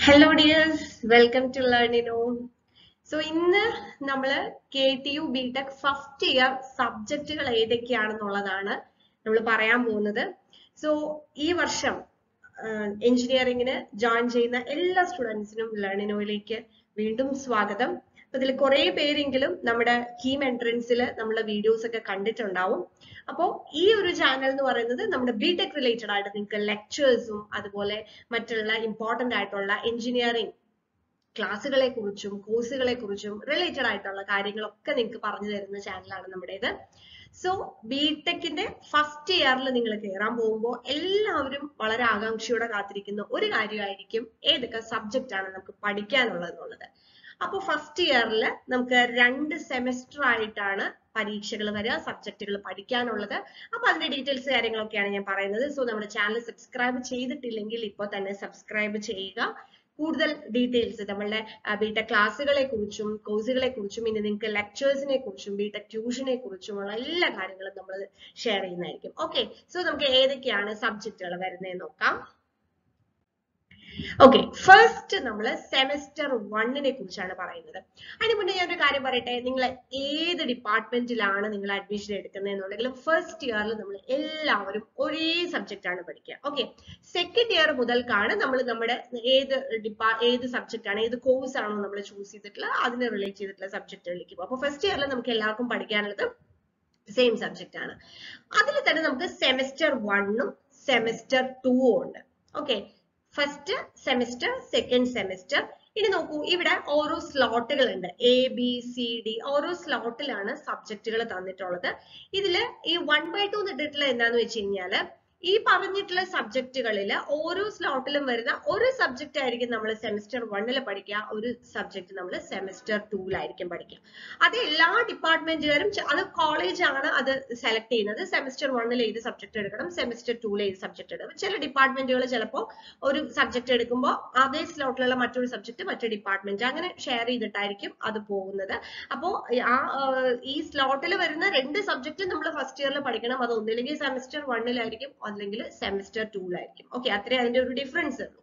hello dears welcome to Learnino so ഇന്ന് നമ്മൾ K T U B tech first year സബ്ജക്റ്റുകൾ ഏതൊക്കെയാണെന്നുള്ളതാണ് നമ്മൾ പറയാൻ പോകുന്നത് സോ ഈ വർഷം എഞ്ചിനീയറിംഗിന് ജോയിൻ ചെയ്യുന്ന എല്ലാ സ്റ്റുഡൻസിനും ലേണിനോയിലേക്ക് വീണ്ടും സ്വാഗതം അപ്പൊ ഇതിൽ കുറെ പേരെങ്കിലും നമ്മുടെ കീം എൻട്രൻസിൽ നമ്മളെ വീഡിയോസ് ഒക്കെ കണ്ടിട്ടുണ്ടാവും അപ്പോൾ ഈ ഒരു ചാനൽ എന്ന് പറയുന്നത് നമ്മുടെ ബി ടെക് റിലേറ്റഡ് ആയിട്ട് നിങ്ങൾക്ക് ലെക്ചേഴ്സും അതുപോലെ മറ്റുള്ള ഇമ്പോർട്ടന്റ് ആയിട്ടുള്ള എഞ്ചിനീയറിംഗ് ക്ലാസ്സുകളെ കുറിച്ചും കോഴ്സുകളെ കുറിച്ചും റിലേറ്റഡ് ആയിട്ടുള്ള കാര്യങ്ങളൊക്കെ നിങ്ങൾക്ക് പറഞ്ഞു തരുന്ന ചാനലാണ് നമ്മുടേത് സോ ബി ടെക്കിന്റെ ഫസ്റ്റ് ഇയറിൽ നിങ്ങൾ കയറാൻ പോകുമ്പോൾ എല്ലാവരും വളരെ ആകാംക്ഷയോടെ കാത്തിരിക്കുന്ന ഒരു കാര്യമായിരിക്കും ഏതൊക്കെ സബ്ജക്റ്റ് ആണ് നമുക്ക് പഠിക്കാനുള്ളത് എന്നുള്ളത് അപ്പോൾ ഫസ്റ്റ് ഇയറിൽ നമുക്ക് രണ്ട് സെമസ്റ്റർ ആയിട്ടാണ് പരീക്ഷകൾ വരിക സബ്ജക്റ്റുകൾ പഠിക്കാനുള്ളത് അപ്പൊ അതിന്റെ ഡീറ്റെയിൽസ് കാര്യങ്ങളൊക്കെയാണ് ഞാൻ പറയുന്നത് സോ നമ്മുടെ ചാനൽ സബ്സ്ക്രൈബ് ചെയ്തിട്ടില്ലെങ്കിൽ ഇപ്പോൾ തന്നെ സബ്സ്ക്രൈബ് ചെയ്യുക കൂടുതൽ ഡീറ്റെയിൽസ് നമ്മളുടെ ബിടെക് ക്ലാസ്സുകളെ കുറിച്ചും കോഴ്സുകളെ കുറിച്ചും ഇനി നിങ്ങൾക്ക് ലെക്ചേഴ്സിനെ കുറിച്ചും ബിടെക് ട്യൂഷനെ കുറിച്ചുമുള്ള എല്ലാ കാര്യങ്ങളും നമ്മൾ ഷെയർ ചെയ്യുന്നതായിരിക്കും ഓക്കെ സോ നമുക്ക് ഏതൊക്കെയാണ് സബ്ജക്റ്റുകൾ വരുന്നതെന്ന് നോക്കാം ഓക്കെ ഫസ്റ്റ് നമ്മൾ സെമസ്റ്റർ വണ്ണിനെ കുറിച്ചാണ് പറയുന്നത് അതിന് മുന്നേ ഞാൻ ഒരു കാര്യം പറയട്ടെ നിങ്ങൾ ഏത് ഡിപ്പാർട്ട്മെന്റിലാണ് നിങ്ങൾ അഡ്മിഷൻ എടുക്കുന്നതെന്നുണ്ടെങ്കിൽ ഫസ്റ്റ് ഇയറിൽ നമ്മൾ എല്ലാവരും ഒരേ സബ്ജക്റ്റ് ആണ് പഠിക്കുക ഓക്കെ സെക്കൻഡ് ഇയർ മുതൽക്കാണ് നമ്മൾ നമ്മുടെ ഏത് ഡിപ്പാ ഏത് സബ്ജക്റ്റ് ആണ് ഏത് കോഴ്സ് ആണോ നമ്മൾ ചൂസ് ചെയ്തിട്ടുള്ളത് അതിനെ റിലേറ്റ് ചെയ്തിട്ടുള്ള സബ്ജക്റ്റുകളിലേക്ക് പോകും അപ്പൊ ഫസ്റ്റ് ഇയറിൽ നമുക്ക് എല്ലാവർക്കും പഠിക്കാനുള്ളത് സെയിം സബ്ജക്റ്റ് ആണ് അതിൽ തന്നെ നമുക്ക് സെമസ്റ്റർ വണ്ണും സെമസ്റ്റർ ടൂവും ഉണ്ട് okay first semester second semester ഇനി നോക്കൂ ഇവിടെ ഓരോ സ്ലോട്ടുകൾ ഉണ്ട് എ ബി സി ഡി ഓരോ സ്ലോട്ടിലാണ് സബ്ജക്റ്റുകൾ തന്നിട്ടുള്ളത് ഇതിൽ ഈ വൺ ബൈ ടു ഇട്ടിട്ടുള്ള എന്താന്ന് വെച്ച് കഴിഞ്ഞാല് ഈ പറഞ്ഞിട്ടുള്ള സബ്ജക്റ്റുകളിൽ ഓരോ സ്ലോട്ടിലും വരുന്ന ഒരു സബ്ജക്റ്റ് ആയിരിക്കും നമ്മൾ സെമിസ്റ്റർ വണ്ണിൽ പഠിക്കുക ഒരു സബ്ജക്ട് നമ്മൾ സെമിസ്റ്റർ ടൂലായിരിക്കും പഠിക്കുക അത് എല്ലാ ഡിപ്പാർട്ട്മെന്റുകാരും അത് കോളേജ് ആണ് അത് സെലക്ട് ചെയ്യുന്നത് സെമിസ്റ്റർ വണ്ണിൽ ഏത് സബ്ജക്ട് എടുക്കണം സെമിസ്റ്റർ ടൂയിൽ ഏത് സബ്ജക്ട് എടുക്കണം ചില ഡിപ്പാർട്ട്മെന്റുകൾ ചിലപ്പോൾ ഒരു സബ്ജക്ട് എടുക്കുമ്പോൾ അതേ സ്ലോട്ടിലുള്ള മറ്റൊരു സബ്ജക്ട് മറ്റൊരു ഡിപ്പാർട്ട്മെന്റ് അങ്ങനെ ഷെയർ ചെയ്തിട്ടായിരിക്കും അത് പോകുന്നത് അപ്പോൾ ആ ഈ സ്ലോട്ടിൽ വരുന്ന രണ്ട് സബ്ജക്റ്റ് നമ്മൾ ഫസ്റ്റ് ഇയറിൽ പഠിക്കണം അത് ഒന്നില്ലെങ്കിൽ സെമിസ്റ്റർ വണ്ണിലായിരിക്കും അല്ലെങ്കിൽ സെമിസ്റ്റർ ടൂലായിരിക്കും ഓക്കെ അത്രേ അതിന്റെ ഒരു ഡിഫറൻസ് ഉള്ളൂ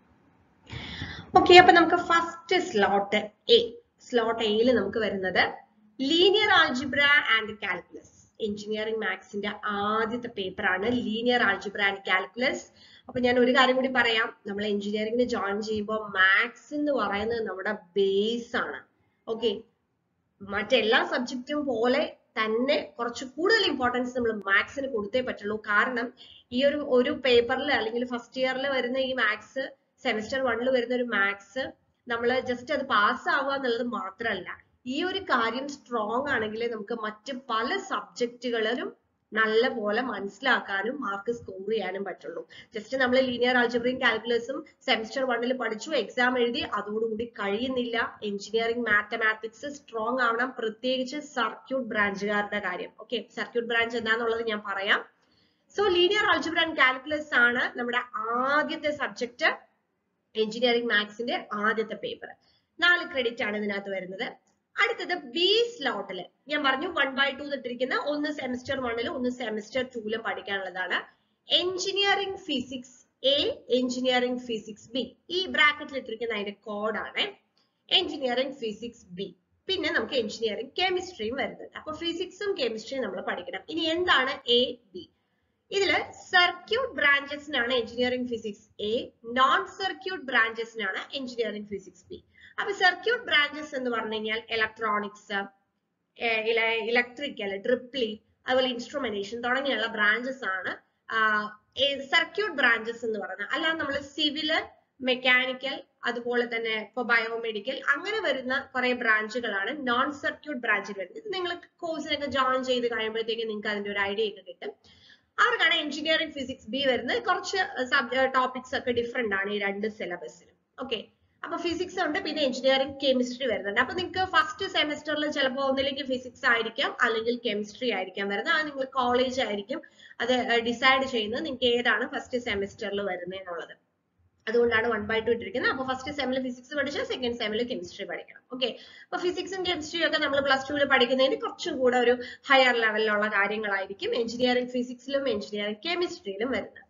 ഓക്കെ അപ്പൊ നമുക്ക് ഫസ്റ്റ് സ്ലോട്ട് എ സ്ലോട്ട് എയിൽ നമുക്ക് വരുന്നത് linear algebra and calculus engineering മാത്സിന്റെ ആദ്യത്തെ പേപ്പർ ആണ് ലീനിയർ ആൾജിബ്ര ആൻഡ് കാൽക്കുലസ് അപ്പൊ ഞാൻ ഒരു കാര്യം കൂടി പറയാം നമ്മൾ എഞ്ചിനീയറിംഗിന് ജോയിൻ ചെയ്യുമ്പോൾ മാത്സ് എന്ന് പറയുന്നത് നമ്മുടെ ബേസ് ആണ് ഓക്കെ മറ്റെല്ലാ സബ്ജക്റ്റും പോലെ തന്നെ കുറച്ച് കൂടുതൽ ഇമ്പോർട്ടൻസ് നമ്മൾ മാത്സിന് കൊടുത്തേ പറ്റുള്ളൂ കാരണം ഈ ഒരു ഒരു പേപ്പറിൽ അല്ലെങ്കിൽ ഫസ്റ്റ് ഇയറിൽ വരുന്ന ഈ മാത്സ് സെമിസ്റ്റർ വണ്ണിൽ വരുന്ന ഒരു മാത്സ് നമ്മൾ ജസ്റ്റ് അത് പാസ് ആവുക എന്നുള്ളത് മാത്രമല്ല ഈ ഒരു കാര്യം സ്ട്രോങ് ആണെങ്കിൽ നമുക്ക് മറ്റ് പല സബ്ജക്റ്റുകളിലും നല്ല പോലെ മനസ്സിലാക്കാനും മാർക്ക് സ്കോർ ചെയ്യാനും പറ്റുള്ളൂ ജസ്റ്റ് നമ്മൾ ലീനിയർ ആൾജിബ്രയും കാൽക്കുലസും സെമിസ്റ്റർ വണ്ണിൽ പഠിച്ചു എക്സാം എഴുതി അതോടുകൂടി കഴിയുന്നില്ല എഞ്ചിനീയറിംഗ് മാത്തമാറ്റിക്സ് സ്ട്രോങ് ആവണം പ്രത്യേകിച്ച് സർക്യൂട്ട് ബ്രാഞ്ചുകാരുടെ കാര്യം ഓക്കെ സർക്യൂട്ട് ബ്രാഞ്ച് എന്താന്നുള്ളത് ഞാൻ പറയാം so linear algebra and calculus ആണ് നമ്മുടെ ആദ്യത്തെ സബ്ജക്ട് എഞ്ചിനീയറിംഗ് മാത്സിന്റെ ആദ്യത്തെ പേപ്പർ നാല് ക്രെഡിറ്റ് ആണ് ഇതിനകത്ത് വരുന്നത് അടുത്തത് ബി സ്ലോട്ടില് ഞാൻ പറഞ്ഞു വൺ ബൈ ടു ഇട്ടിരിക്കുന്ന ഒന്ന് സെമിസ്റ്റർ വണ്ണിലും ഒന്ന് സെമിസ്റ്റർ ടൂലും പഠിക്കാനുള്ളതാണ് engineering physics A engineering physics B ഈ ബ്രാക്കറ്റിൽ ഇട്ടിരിക്കുന്ന അതിന്റെ കോഡാണ് എഞ്ചിനീയറിംഗ് ഫിസിക്സ് ബി പിന്നെ നമുക്ക് എഞ്ചിനീയറിംഗ് കെമിസ്ട്രിയും വരുന്നുണ്ട് അപ്പൊ ഫിസിക്സും കെമിസ്ട്രിയും നമ്മൾ പഠിക്കണം ഇനി എന്താണ് എ ബി ഇതില് സർക്യൂട്ട് ബ്രാഞ്ചസിനാണ് engineering physics A non circuit ബ്രാഞ്ചസിനാണ് എഞ്ചിനീയറിംഗ് ഫിസിക്സ് ബി അപ്പൊ സർക്യൂട്ട് ബ്രാഞ്ചസ് എന്ന് പറഞ്ഞു കഴിഞ്ഞാൽ ഇലക്ട്രോണിക്സ് ഇലക്ട്രിക്കൽ ട്രിപ്ലി അതുപോലെ ഇൻസ്ട്രുമെന്റേഷൻ തുടങ്ങിയുള്ള ബ്രാഞ്ചസ് ആണ് സർക്യൂട്ട് ബ്രാഞ്ചസ് എന്ന് പറയുന്നത് അല്ലാതെ നമ്മൾ സിവില് മെക്കാനിക്കൽ അതുപോലെ തന്നെ ഇപ്പൊ ബയോമെഡിക്കൽ അങ്ങനെ വരുന്ന കുറെ ബ്രാഞ്ചുകളാണ് നോൺ സർക്യൂട്ട് ബ്രാഞ്ചിൽ വരുന്നത് ഇത് നിങ്ങൾ കോഴ്സിനൊക്കെ ജോയിൻ ചെയ്ത് കഴിയുമ്പോഴത്തേക്ക് നിങ്ങൾക്ക് അതിന്റെ ഒരു ഐഡിയ ഒക്കെ കിട്ടും അവർക്കാണ് എഞ്ചിനീയറിംഗ് ഫിസിക്സ് ബി വരുന്നത് കുറച്ച് ടോപ്പിക്സ് ഒക്കെ ഡിഫറെന്റ് ആണ് ഈ രണ്ട് സിലബസിലും ഓക്കെ അപ്പൊ ഫിസിക്സ് ഉണ്ട് പിന്നെ എഞ്ചിനീയറിംഗ് കെമിസ്ട്രി വരുന്നുണ്ട് അപ്പൊ നിങ്ങൾക്ക് ഫസ്റ്റ് സെമിസ്റ്ററിൽ ചിലപ്പോൾ ഒന്നിലേക്ക് ഫിസിക്സ് ആയിരിക്കാം അല്ലെങ്കിൽ കെമിസ്ട്രി ആയിരിക്കാം വരുന്നത് അത് നിങ്ങൾ കോളേജ് ആയിരിക്കും അത് ഡിസൈഡ് ചെയ്യുന്നത് നിങ്ങൾക്ക് ഏതാണ് ഫസ്റ്റ് സെമിസ്റ്ററിൽ വരുന്നത് എന്നുള്ളത് അതുകൊണ്ടാണ് വൺ ബൈ ടു ഇട്ടിരിക്കുന്നത് അപ്പൊ ഫസ്റ്റ് സെമിൽ ഫിസിക്സ് പഠിച്ചാൽ സെക്കൻഡ് സെമിൽ കെമിസ്ട്രി പഠിക്കണം ഓക്കെ അപ്പൊ ഫിസിക്സും കെമിസ്ട്രിയും ഒക്കെ നമ്മൾ പ്ലസ് ടുവിൽ പഠിക്കുന്നതിന് കുറച്ചും കൂടെ ഒരു ഹയർ ലെവലിലുള്ള കാര്യങ്ങളായിരിക്കും എഞ്ചിനീയറിംഗ് ഫിസിക്സിലും എഞ്ചിനീയറിംഗ് കെമിസ്ട്രിയിലും വരുന്നത്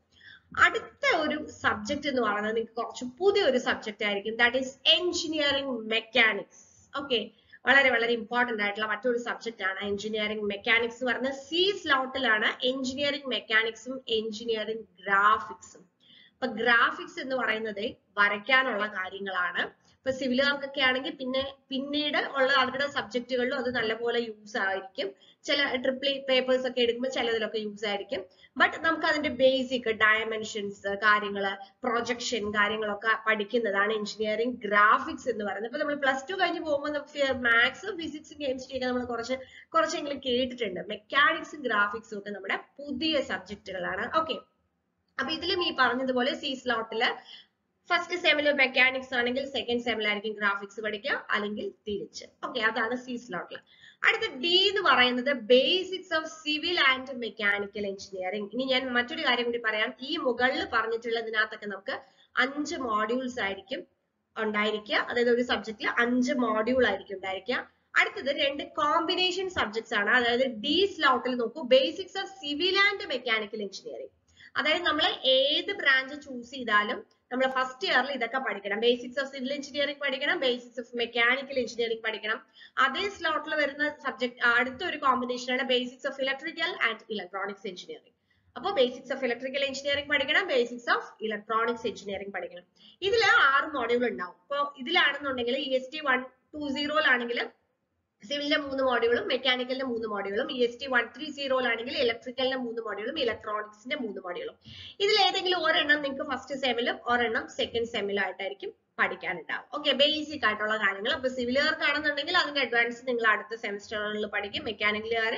അടുത്ത ഒരു സബ്ജക്ട് എന്ന് പറയുന്നത് നിങ്ങൾക്ക് കുറച്ച് പുതിയൊരു സബ്ജക്റ്റ് ആയിരിക്കും that is engineering mechanics okay വളരെ വളരെ ഇമ്പോർട്ടന്റ് ആയിട്ടുള്ള മറ്റൊരു സബ്ജക്റ്റ് ആണ് എഞ്ചിനീയറിംഗ് മെക്കാനിക്സ് എന്ന് പറയുന്നത് സി സ്ലോട്ടിലാണ് എഞ്ചിനീയറിംഗ് മെക്കാനിക്സും എഞ്ചിനീയറിംഗ് ഗ്രാഫിക്സും അപ്പൊ ഗ്രാഫിക്സ് എന്ന് പറയുന്നത് വരയ്ക്കാനുള്ള കാര്യങ്ങളാണ് ഇപ്പൊ സിവിലുകാർക്കൊക്കെ ആണെങ്കിൽ പിന്നെ പിന്നീട് ഉള്ള അവരുടെ സബ്ജക്റ്റുകളിലും അത് നല്ലപോലെ യൂസ് ആയിരിക്കും ചില ട്രിപ്പിൾ പേപ്പേഴ്സ് ഒക്കെ എടുക്കുമ്പോൾ ചിലതിലൊക്കെ യൂസ് ആയിരിക്കും ബട്ട് നമുക്ക് അതിന്റെ ബേസിക് ഡയമെൻഷൻസ് കാര്യങ്ങള് പ്രൊജക്ഷൻ കാര്യങ്ങളൊക്കെ പഠിക്കുന്നതാണ് എഞ്ചിനീയറിംഗ് ഗ്രാഫിക്സ് എന്ന് പറയുന്നത് ഇപ്പൊ നമ്മൾ പ്ലസ് ടു കഴിഞ്ഞ് പോകുമ്പോൾ മാത്സും ഫിസിക്സും കെമിസ്ട്രി ഒക്കെ നമ്മൾ കുറച്ച് കുറച്ചെങ്കിലും കേട്ടിട്ടുണ്ട് മെക്കാനിക്സും ഗ്രാഫിക്സും ഒക്കെ നമ്മുടെ പുതിയ സബ്ജക്റ്റുകളാണ് ഓക്കെ അപ്പൊ ഇതിലും ഈ പറഞ്ഞതുപോലെ സി സ്ലോട്ടില് ഫസ്റ്റ് സെമില് മെക്കാനിക്സ് ആണെങ്കിൽ സെക്കൻഡ് സെമിലായിരിക്കും ഗ്രാഫിക്സ് പഠിക്കുക അല്ലെങ്കിൽ തിരിച്ച് ഓക്കെ അതാണ് സി സ്ലോട്ടിൽ അടുത്ത ഡി എന്ന് പറയുന്നത് basics of civil and mechanical engineering ഇനി ഞാൻ മറ്റൊരു കാര്യം കൂടി പറയാം ഈ മുകളിൽ പറഞ്ഞിട്ടുള്ളതിനകത്തൊക്കെ നമുക്ക് അഞ്ച് മോഡ്യൂൾസ് ആയിരിക്കും ഉണ്ടായിരിക്കുക അതായത് ഒരു സബ്ജക്റ്റിൽ അഞ്ച് മോഡ്യൂൾ ആയിരിക്കും ഉണ്ടായിരിക്കുക അടുത്തത് രണ്ട് കോമ്പിനേഷൻ സബ്ജക്ട്സ് ആണ് അതായത് ഡി സ്ലോട്ടിൽ നോക്കൂ basics of civil and mechanical engineering അതായത് നമ്മൾ ഏത് ബ്രാഞ്ച് ചൂസ് ചെയ്താലും നമ്മൾ ഫസ്റ്റ് ഇയറിൽ ഇതൊക്കെ പഠിക്കണം ബേസിക്സ് ഓഫ് സിവിൽ എഞ്ചിനീയറിംഗ് പഠിക്കണം ബേസിക്സ് ഓഫ് മെക്കാനിക്കൽ എഞ്ചിനീയറിംഗ് പഠിക്കണം അതേ സ്ലോട്ടിൽ വരുന്ന സബ്ജക്ട് അടുത്ത ഒരു കോമ്പിനേഷൻ ആണ് basics of electrical and electronics engineering അപ്പോൾ ബേസിക്സ് ഓഫ് ഇലക്ട്രിക്കൽ എഞ്ചിനീയറിംഗ് പഠിക്കണം ബേസിക്സ് ഓഫ് ഇലക്ട്രോണിക്സ് എഞ്ചിനീയറിംഗ് പഠിക്കണം ഇതിൽ ആറ് മോഡ്യൂൾ ഉണ്ടാവും ഇപ്പോൾ ഇതിലാണെന്നുണ്ടെങ്കിൽ E S T one two സീറോയിലാണെങ്കിൽ സിവിലിന്റെ മൂന്ന് മോഡ്യൂളും മെക്കാനിക്കലിന്റെ മൂന്ന് മോഡ്യൂളും E S T one three സീറോയിലാണെങ്കിൽ ഇലക്ട്രിക്കലിന്റെ മൂന്ന് മോഡ്യൂളും ഇലക്ട്രോണിക്സിന്റെ മൂന്ന് മോഡ്യൂളും ഇതിൽ ഏതെങ്കിലും ഒരെണ്ണം നിങ്ങൾക്ക് ഫസ്റ്റ് സെമിലും ഒരെണ്ണം സെക്കൻഡ് സെമിലും ആയിട്ടായിരിക്കും പഠിക്കാനുണ്ടാവും ഓക്കെ ബേസിക് ആയിട്ടുള്ള കാര്യങ്ങൾ അപ്പൊ സിവിലുകാർക്കാണെന്നുണ്ടെങ്കിൽ അതിന്റെ അഡ്വാൻസ് നിങ്ങൾ അടുത്ത സെമിസ്റ്ററുകളിൽ പഠിക്കും മെക്കാനിക്കലുകാർ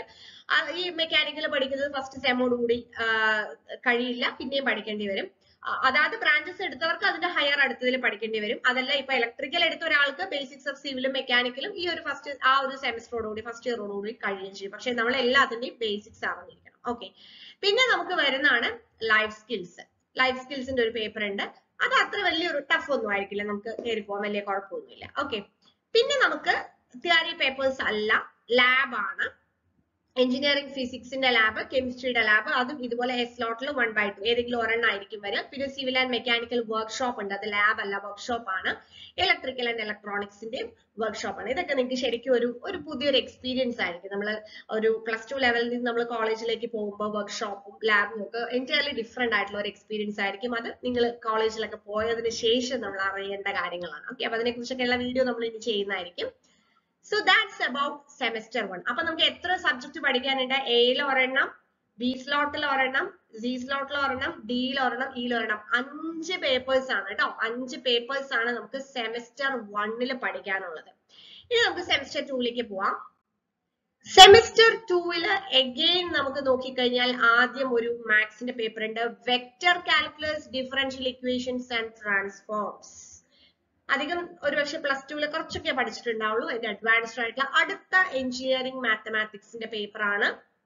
ഈ മെക്കാനിക്കൽ പഠിക്കുന്നത് ഫസ്റ്റ് സെമോട് കൂടി കഴിയില്ല പിന്നെയും പഠിക്കേണ്ടി വരും അതായത് ബ്രാഞ്ചസ് എടുത്തവർക്ക് അതിന്റെ ഹയർ അടുത്തതിൽ പഠിക്കേണ്ടി വരും അതല്ല ഇപ്പൊ ഇലക്ട്രിക്കൽ എടുത്ത ഒരാൾക്ക് ബേസിക്സ് ഓഫ് സിവിലും മെക്കാനിക്കലും ഈ ഒരു ഫസ്റ്റ് ആ ഒരു സെമിസ്റ്ററോടുകൂടി ഫസ്റ്റ് ഇയറോടുകൂടി കഴിയുകയും ചെയ്യും പക്ഷെ നമ്മൾ എല്ലാത്തിന്റെയും ബേസിക്സ് അറിഞ്ഞിരിക്കണം ഓക്കെ പിന്നെ നമുക്ക് വരുന്നതാണ് ലൈഫ് സ്കിൽസ് ലൈഫ് സ്കിൽസിന്റെ ഒരു പേപ്പർ ഉണ്ട് അത് അത്ര വലിയൊരു ടഫ് ഒന്നും ആയിരിക്കില്ല നമുക്ക് കയറി പോകാൻ വലിയ കുഴപ്പമൊന്നുമില്ല ഓക്കെ പിന്നെ നമുക്ക് തിയറി പേപ്പേഴ്സ് അല്ല ലാബ് ആണ് എഞ്ചിനീയറിംഗ് ഫിസിക്സിന്റെ ലാബ് കെമിസ്ട്രിയുടെ ലാബ് അതും ഇതുപോലെ എസ് ലോട്ടിൽ വൺ ബൈ ടു ഏതെങ്കിലും ഒരെണ്ണം ആയിരിക്കും വരിക പിന്നെ സിവിൽ ആൻഡ് മെക്കാനിക്കൽ വർക്ക്ഷോപ്പ് ഉണ്ട് അത് ലാബ് അല്ല വർക്ക്ഷോപ്പ് ആണ് ഇലക്ട്രിക്കൽ ആൻഡ് ഇലക്ട്രോണിക്സിന്റെയും വർക്ക്ഷോപ്പ് ആണ് ഇതൊക്കെ നിങ്ങൾക്ക് ശരിക്കും ഒരു ഒരു പുതിയൊരു എക്സ്പീരിയൻസ് ആയിരിക്കും നമ്മൾ ഒരു പ്ലസ് ടു ലെവലിൽ നിന്ന് നമ്മൾ കോളേജിലേക്ക് പോകുമ്പോൾ വർക്ക്ഷോപ്പും ലാബും ഒക്കെ എൻറ്റയർലി ഡിഫറെന്റ് ആയിട്ടുള്ള ഒരു എക്സ്പീരിയൻസ് ആയിരിക്കും അത് നിങ്ങൾ കോളേജിലൊക്കെ പോയതിന് ശേഷം നമ്മൾ അറിയേണ്ട കാര്യങ്ങളാണ് ഓക്കെ അപ്പൊ അതിനെ കുറിച്ചൊക്കെയുള്ള വീഡിയോ നമ്മൾ ഇനി ചെയ്യുന്നതായിരിക്കും so that's about semester one അപ്പൊ നമുക്ക് എത്ര സബ്ജക്ട് പഠിക്കാനുണ്ട് എയിൽ ഒരെണ്ണം ബി സ്ലോട്ടിൽ ഒരെണ്ണം സി സ്ലോട്ടിൽ ഒരെണ്ണം ഡിയിൽ ഒരെണ്ണം ഇയിൽ ഒരെണ്ണം അഞ്ച് പേപ്പേഴ്സ് ആണ് കേട്ടോ അഞ്ച് പേപ്പേഴ്സ് ആണ് നമുക്ക് സെമസ്റ്റർ വണ്ണിൽ പഠിക്കാനുള്ളത് ഇനി നമുക്ക് സെമസ്റ്റർ ടൂയിലേക്ക് പോവാം സെമസ്റ്റർ ടൂവില് എഗെയിൻ നമുക്ക് നോക്കിക്കഴിഞ്ഞാൽ ആദ്യം ഒരു മാത്സിന്റെ പേപ്പർ ഉണ്ട് vector calculus differential equations and transforms അധികം ഒരുപക്ഷെ പ്ലസ് ടുവിൽ കുറച്ചൊക്കെ പഠിച്ചിട്ടുണ്ടാവുള്ളൂ അതിന്റെ അഡ്വാൻസ്ഡ് ആയിട്ടുള്ള അടുത്ത എഞ്ചിനീയറിംഗ് മാത്തമാറ്റിക്സിന്റെ പേപ്പർ ആണ്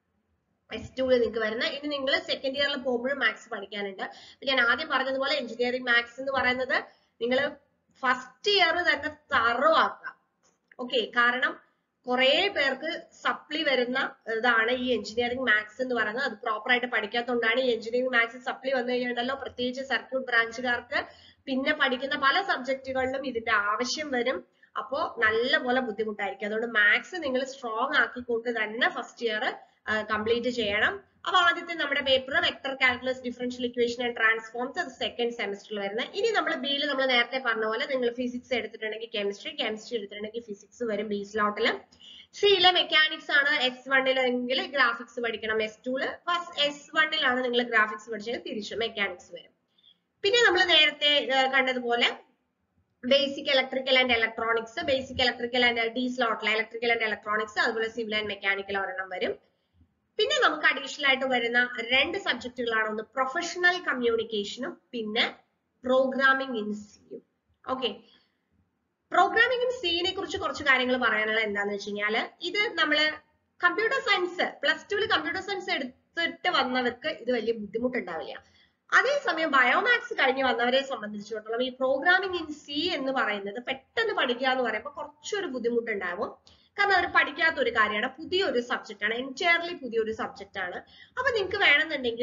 എസ് ടുവിൽ നിങ്ങൾക്ക് വരുന്നത് ഇനി നിങ്ങൾ സെക്കൻഡ് ഇയറിൽ പോകുമ്പോഴും മാത്സ് പഠിക്കാനുണ്ട് ഞാൻ ആദ്യം പറഞ്ഞതുപോലെ എഞ്ചിനീയറിംഗ് മാത്സ് എന്ന് പറയുന്നത് നിങ്ങൾ ഫസ്റ്റ് ഇയർ തന്നെ തറവാക്കുക ഓക്കെ കാരണം കുറെ പേർക്ക് സപ്ലി വരുന്ന ഇതാണ് ഈ എഞ്ചിനീയറിംഗ് മാത്സ് എന്ന് പറയുന്നത് അത് പ്രോപ്പർ ആയിട്ട് പഠിക്കാത്തതുകൊണ്ടാണ് ഈ എഞ്ചിനീയറിംഗ് മാത്സ് സപ്ലി വന്നു കഴിഞ്ഞാൽ പ്രത്യേകിച്ച് സർക്യൂട്ട് ബ്രാഞ്ചുകാർക്ക് പിന്നെ പഠിക്കുന്ന പല സബ്ജക്റ്റുകളിലും ഇതിന്റെ ആവശ്യം വരും അപ്പോ നല്ലപോലെ ബുദ്ധിമുട്ടായിരിക്കും അതുകൊണ്ട് മാത്സ് നിങ്ങൾ സ്ട്രോങ് ആക്കിക്കൊണ്ട് തന്നെ ഫസ്റ്റ് ഇയർ കംപ്ലീറ്റ് ചെയ്യണം അപ്പൊ ആദ്യത്തെ നമ്മുടെ paper vector calculus differential equation and transforms അത് സെക്കൻഡ് സെമസ്റ്ററിൽ വരുന്നത് ഇനി നമ്മൾ ബിയിൽ നമ്മൾ നേരത്തെ പറഞ്ഞ പോലെ നിങ്ങൾ ഫിസിക്സ് എടുത്തിട്ടുണ്ടെങ്കിൽ കെമിസ്ട്രി കെമിസ്ട്രി എടുത്തിട്ടുണ്ടെങ്കിൽ ഫിസിക്സ് വരും ബി സ്ലോട്ടിൽ സിയിലെ മെക്കാനിക്സ് ആണ് എസ് വണ്ണിലെങ്കിൽ ഗ്രാഫിക്സ് പഠിക്കണം എസ് ടുല് ഫസ്റ്റ് എസ് വണ്ണിലാണ് നിങ്ങൾ ഗ്രാഫിക്സ് പഠിച്ചത് തിരിച്ചു മെക്കാനിക്സ് വരും പിന്നെ നമ്മൾ നേരത്തെ കണ്ടതുപോലെ basic electrical and electronics basic electrical and D സ്ലോട്ടിലെ ഇലക്ട്രിക്കൽ ആൻഡ് ഇലക്ട്രോണിക്സ് അതുപോലെ സിവിൽ ആൻഡ് മെക്കാനിക്കൽ ഒരെണ്ണം വരും പിന്നെ നമുക്ക് അഡീഷണൽ ആയിട്ട് വരുന്ന രണ്ട് സബ്ജക്റ്റുകളാണ് ഒന്ന് പ്രൊഫഷണൽ കമ്മ്യൂണിക്കേഷനും പിന്നെ പ്രോഗ്രാമിംഗ് ഇൻ സിയും ഓക്കെ പ്രോഗ്രാമിംഗ് ഇൻ സിനെ കുറിച്ച് കുറച്ച് കാര്യങ്ങൾ പറയാനുള്ള എന്താന്ന് വെച്ച് കഴിഞ്ഞാല് ഇത് നമ്മള് കമ്പ്യൂട്ടർ സയൻസ് പ്ലസ് ടുവിൽ കമ്പ്യൂട്ടർ സയൻസ് എടുത്തിട്ട് വന്നവർക്ക് ഇത് വലിയ ബുദ്ധിമുട്ടുണ്ടാവില്ല അതേസമയം ബയോമാക്സ് കഴിഞ്ഞ് വന്നവരെ സംബന്ധിച്ചിടത്തോളം ഈ പ്രോഗ്രാമിംഗ് ഇൻ സി എന്ന് പറയുന്നത് പെട്ടെന്ന് പഠിക്കുക എന്ന് പറയുമ്പോൾ കുറച്ചൊരു ബുദ്ധിമുട്ടുണ്ടാവും കാരണം അവർ പഠിക്കാത്ത ഒരു കാര്യമാണ് പുതിയൊരു സബ്ജക്റ്റ് ആണ് എൻറ്റയർലി പുതിയൊരു സബ്ജക്റ്റ് ആണ് അപ്പൊ നിങ്ങൾക്ക് വേണമെന്നുണ്ടെങ്കിൽ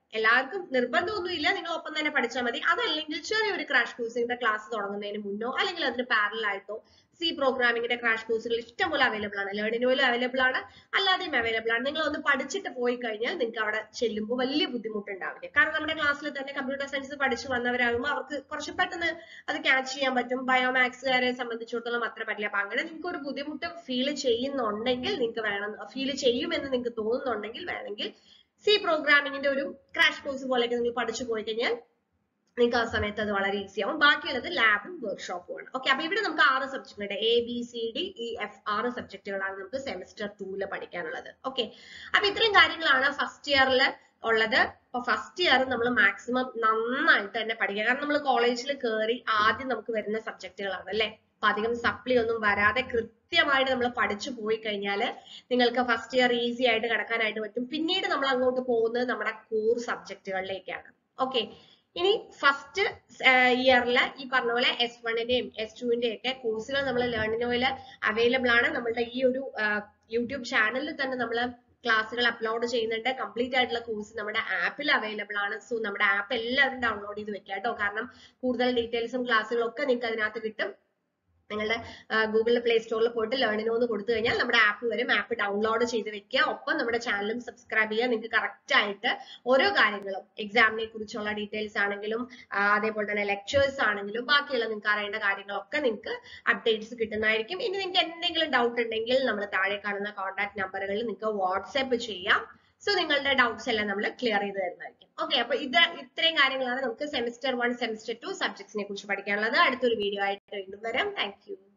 എല്ലാവർക്കും നിർബന്ധമൊന്നുമില്ല നിങ്ങൾ ഒപ്പം തന്നെ പഠിച്ചാൽ മതി അതല്ലെങ്കിൽ ചെറിയൊരു ക്രാഷ് കോഴ്സിന്റെ ക്ലാസ് തുടങ്ങുന്നതിന് മുന്നോ അല്ലെങ്കിൽ അതിന് പാരലൽ ആയിട്ടോ സി പ്രോഗ്രാമിംഗിന്റെ ക്രാഷ് കോഴ്സുകൾ ഇഷ്ടംപോലെ അവൈലബിൾ ആണ് ലേണിനോയിലും അവൈലബിൾ ആണ് അല്ലാതെയും അവൈലബിൾ ആണ് നിങ്ങൾ ഒന്ന് പഠിച്ചിട്ട് പോയി കഴിഞ്ഞാൽ നിങ്ങൾക്ക് അവിടെ ചെല്ലുമ്പോൾ വലിയ ബുദ്ധിമുട്ടുണ്ടാവില്ല കാരണം നമ്മുടെ ക്ലാസ്സിൽ തന്നെ കമ്പ്യൂട്ടർ സയൻസ് പഠിച്ചു വന്നവരാകുമ്പോൾ അവർക്ക് കുറച്ച് പെട്ടെന്ന് അത് ക്യാച്ച് ചെയ്യാൻ പറ്റും ബയോമാക്സുകാരെ സംബന്ധിച്ചിടത്തോളം അത്ര പറ്റില്ല അപ്പൊ അങ്ങനെ നിങ്ങൾക്ക് ഒരു ബുദ്ധിമുട്ട് ഫീൽ ചെയ്യുന്നുണ്ടെങ്കിൽ നിങ്ങൾക്ക് വേണം ഫീൽ ചെയ്യുമെന്ന് നിങ്ങൾക്ക് തോന്നുന്നുണ്ടെങ്കിൽ വേണമെങ്കിൽ സി പ്രോഗ്രാമിംഗിന്റെ ഒരു ക്രാഷ് കോഴ്സ് പോലെയൊക്കെ നിങ്ങൾ പഠിച്ചു പോയി കഴിഞ്ഞാൽ നിങ്ങൾക്ക് ആ സമയത്ത് അത് വളരെ ഈസി ആവും ബാക്കിയുള്ളത് ലാബും വർക്ക്ഷോപ്പും ആണ് ഓക്കെ അപ്പൊ ഇവിടെ നമുക്ക് ആറ് സബ്ജക്ട് ഉണ്ട് A B C D E F ആറ് സബ്ജക്റ്റുകളാണ് നമുക്ക് സെമിസ്റ്റർ ടൂല് പഠിക്കാനുള്ളത് ഓക്കെ അപ്പൊ ഇത്രയും കാര്യങ്ങളാണ് ഫസ്റ്റ് ഇയറിൽ ഉള്ളത് അപ്പൊ ഫസ്റ്റ് ഇയർ നമ്മൾ മാക്സിമം നന്നായിട്ട് തന്നെ പഠിക്കുക കാരണം നമ്മൾ കോളേജിൽ കയറി ആദ്യം നമുക്ക് വരുന്ന സബ്ജക്റ്റുകളാണ് അല്ലെ അപ്പൊ അധികം സപ്ലി ഒന്നും വരാതെ കൃത്യമായിട്ട് നമ്മൾ പഠിച്ചു പോയി കഴിഞ്ഞാൽ നിങ്ങൾക്ക് ഫസ്റ്റ് ഇയർ ഈസി ആയിട്ട് കിടക്കാനായിട്ട് പറ്റും പിന്നീട് നമ്മൾ അങ്ങോട്ട് പോകുന്നത് നമ്മുടെ കോർ സബ്ജക്റ്റുകളിലേക്കാണ് ഓക്കെ ഇനി ഫസ്റ്റ് ഇയറിൽ ഈ പറഞ്ഞ പോലെ എസ് വണ്ണിന്റെയും എസ് ടുവിന്റെയും ഒക്കെ കോഴ്സുകൾ നമ്മൾ ലേണിനോയിൽ അവൈലബിൾ ആണ് നമ്മളുടെ ഈ ഒരു യൂട്യൂബ് ചാനലിൽ തന്നെ നമ്മൾ ക്ലാസ്സുകൾ അപ്ലോഡ് ചെയ്യുന്നുണ്ട് കംപ്ലീറ്റ് ആയിട്ടുള്ള കോഴ്സ് നമ്മുടെ ആപ്പിൽ അവൈലബിൾ ആണ് സോ നമ്മുടെ ആപ്പ് എല്ലാവരും ഡൗൺലോഡ് ചെയ്ത് വെക്കുക കേട്ടോ കാരണം കൂടുതൽ ഡീറ്റെയിൽസും ക്ലാസ്സുകളും ഒക്കെ നിങ്ങൾക്ക് അതിനകത്ത് കിട്ടും നിങ്ങളുടെ ഗൂഗിളിൽ പ്ലേ സ്റ്റോറിൽ പോയിട്ട് ലേണിനോ എന്ന് കൊടുത്തു കഴിഞ്ഞാൽ നമ്മുടെ ആപ്പ് വരും ആപ്പ് ഡൗൺലോഡ് ചെയ്ത് വെക്കുക ഒപ്പം നമ്മുടെ ചാനലും സബ്സ്ക്രൈബ് ചെയ്യുക നിങ്ങൾക്ക് കറക്റ്റ് ആയിട്ട് ഓരോ കാര്യങ്ങളും എക്സാമിനെ കുറിച്ചുള്ള ഡീറ്റെയിൽസ് ആണെങ്കിലും ആ, അതേപോലെ തന്നെ ലെക്ചേഴ്സ് ആണെങ്കിലും ബാക്കിയുള്ള നിങ്ങൾക്ക് അറിയേണ്ട കാര്യങ്ങളൊക്കെ നിങ്ങൾക്ക് അപ്ഡേറ്റ്സ് കിട്ടുന്നതായിരിക്കും ഇനി നിങ്ങൾക്ക് എന്തെങ്കിലും ഡൗട്ട് ഉണ്ടെങ്കിൽ നമ്മൾ താഴെ കാണുന്ന കോൺടാക്ട് നമ്പറുകളിൽ നിങ്ങൾക്ക് വാട്സാപ്പ് ചെയ്യാം സോ നിങ്ങളുടെ ഡൗട്ട്സ് എല്ലാം നമ്മൾ ക്ലിയർ ചെയ്ത് തരുന്നതായിരിക്കും ഓക്കെ അപ്പൊ ഇത് ഇത്രയും കാര്യങ്ങളാണ് നമുക്ക് സെമിസ്റ്റർ വൺ സെമിസ്റ്റർ ടു സബ്ജക്ട്സിനെ കുറിച്ച് പഠിക്കാനുള്ളത് അടുത്തൊരു വീഡിയോ ആയിട്ട് വീണ്ടും വരാം താങ്ക് യു